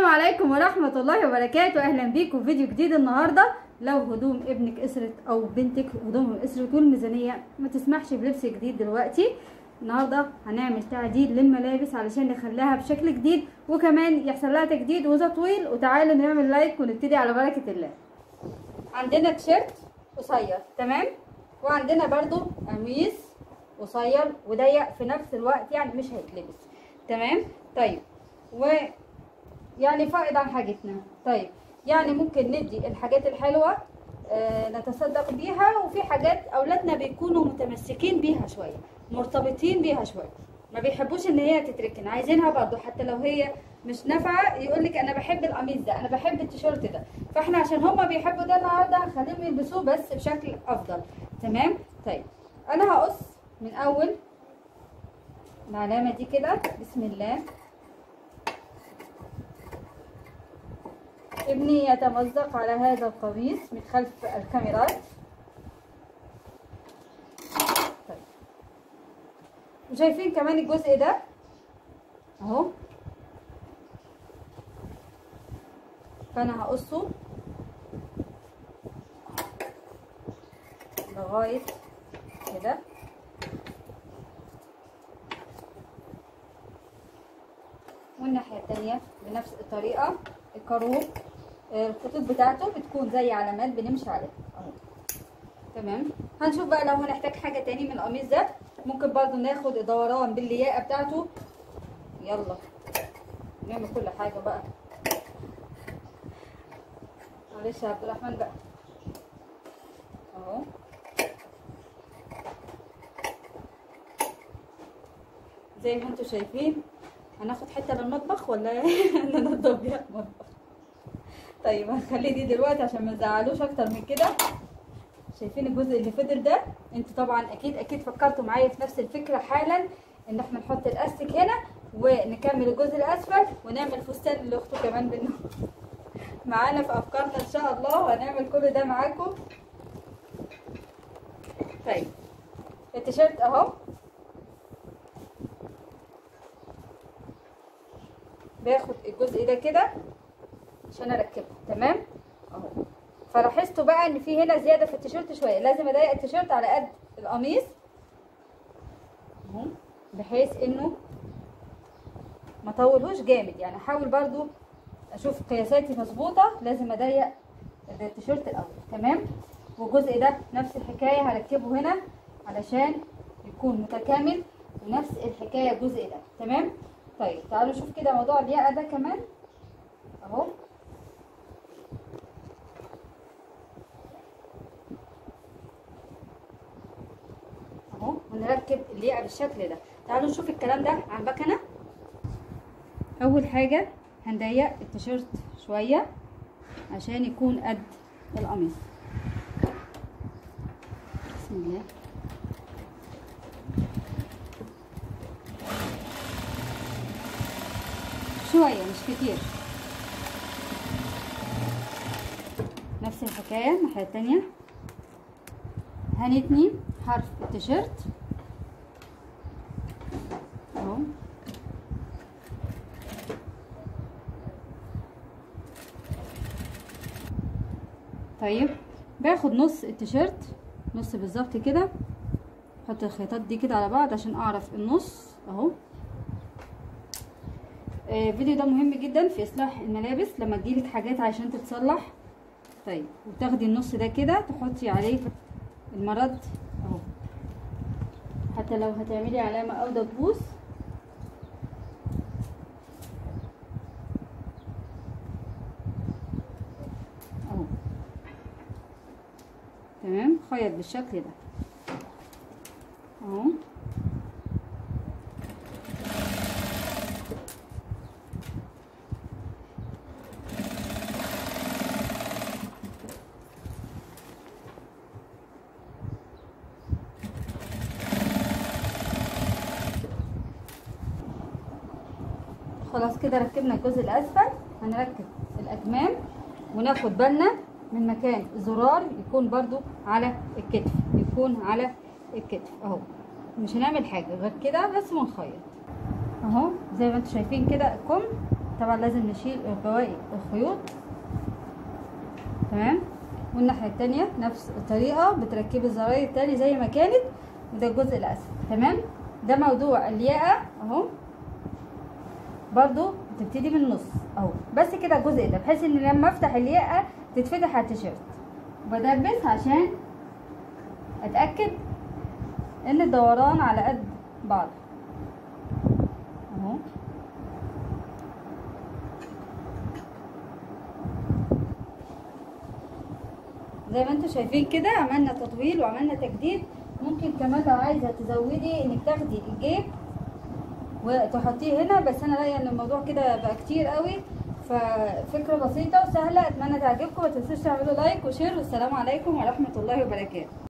عليكم ورحمة الله وبركاته أهلا بيكم في فيديو جديد النهاردة لو هدوم ابنك قصرت أو بنتك هدومهم قصرت والميزانية ما تسمحش بلبس جديد دلوقتي النهاردة هنعمل تعديل للملابس علشان نخليها بشكل جديد وكمان يحصل لها تجديد وتطويل وتعالوا نعمل لايك ونبتدي على بركة الله عندنا تيشيرت قصير تمام وعندنا برضو قميص قصير وضيق في نفس الوقت يعني مش هيتلبس تمام طيب و يعني فائض عن حاجتنا طيب يعني ممكن ندي الحاجات الحلوة آه نتصدق بيها وفي حاجات اولادنا بيكونوا متمسكين بيها شوية مرتبطين بيها شوية ما بيحبوش ان هي تتركن عايزينها برضو حتى لو هي مش نافعه يقول لك انا بحب القميص ده انا بحب التيشيرت ده فاحنا عشان هما بيحبوا ده النهارده هنخليهم يلبسوه بس بشكل افضل تمام طيب انا هقص من اول العلامه دي كده بسم الله ابني يتمزق على هذا القميص من خلف الكاميرات طيب وشايفين كمان الجزء ده اهو فانا هقصه لغايه كده والناحيه التانية بنفس الطريقه الكاروب الخطوط بتاعته بتكون زي علامات بنمشي عليها اهو تمام هنشوف بقى لو هنحتاج حاجه تاني من القميص ده ممكن برضو ناخد دوران باللياقه بتاعته يلا نعمل كل حاجه بقى معلش يا عبد الرحمن بقى اهو زي ما انتم شايفين هناخد حته للمطبخ ولا ننضف بيها المطبخ طيب هنخلي دي دلوقتي عشان ما نزعلوش اكتر من كده شايفين الجزء اللي فضل ده انتوا طبعا اكيد اكيد فكرتوا معايا في نفس الفكره حالا ان احنا نحط الاستك هنا ونكمل الجزء الاسفل ونعمل فستان لاخته كمان منه معانا في افكارنا ان شاء الله وهنعمل كل ده معاكم طيب التيشيرت اهو باخد الجزء ده كده عشان اركبه تمام اهو فلاحظتوا بقى ان في هنا زياده في التيشيرت شويه لازم اضيق التيشيرت على قد القميص اهو بحيث انه ما طولهوش جامد يعني احاول برضو اشوف قياساتي مظبوطه لازم اضيق التيشيرت الاول تمام والجزء ده نفس الحكايه هركبه هنا علشان يكون متكامل ونفس الحكايه الجزء ده تمام طيب تعالوا نشوف كده موضوع اللياقه ده كمان اهو اهو ونركب اللياقه بالشكل ده تعالوا نشوف الكلام ده على المكنه اول حاجه هنضيق التيشيرت شويه عشان يكون قد القميص بسم الله شويه مش كتير نفس الحكايه الناحيه التانيه هنتني حرف التيشيرت اهو طيب باخد نص التيشيرت نص بالظبط كده احط الخيطات دي كده على بعض عشان اعرف النص اهو الفيديو ده مهم جدا في اصلاح الملابس لما تجيلك حاجات عشان تتصلح طيب وتاخدي النص ده كده تحطي عليه المرد اهو حتى لو هتعملي علامه او دبوس اهو تمام خيط بالشكل ده اهو خلاص كده ركبنا الجزء الاسفل هنركب الاكمام وناخد بالنا من مكان زرار يكون برضو على الكتف يكون على الكتف اهو مش هنعمل حاجه غير كده بس ونخيط اهو زي ما انتم شايفين كده الكم طبعا لازم نشيل بواقي الخيوط تمام والناحيه التانية نفس الطريقه بتركبي الزراير تاني زي ما كانت وده الجزء الاسفل تمام ده موضوع الياقه اهو برضو تبتدي من النص اهو بس كده الجزء ده بحيث ان لما افتح الياقه تتفتح على التيشيرت وبدبس عشان اتاكد ان الدوران على قد بعض اهو زي ما انتم شايفين كده عملنا تطويل وعملنا تجديد ممكن كمان لو عايزه تزودي انك تاخدي الجيب وتحطيه هنا بس انا رايي ان الموضوع كده بقى كتير قوي ففكره بسيطه وسهله اتمنى تعجبكم ما تنسوش تعملوا لايك وشير والسلام عليكم ورحمه الله وبركاته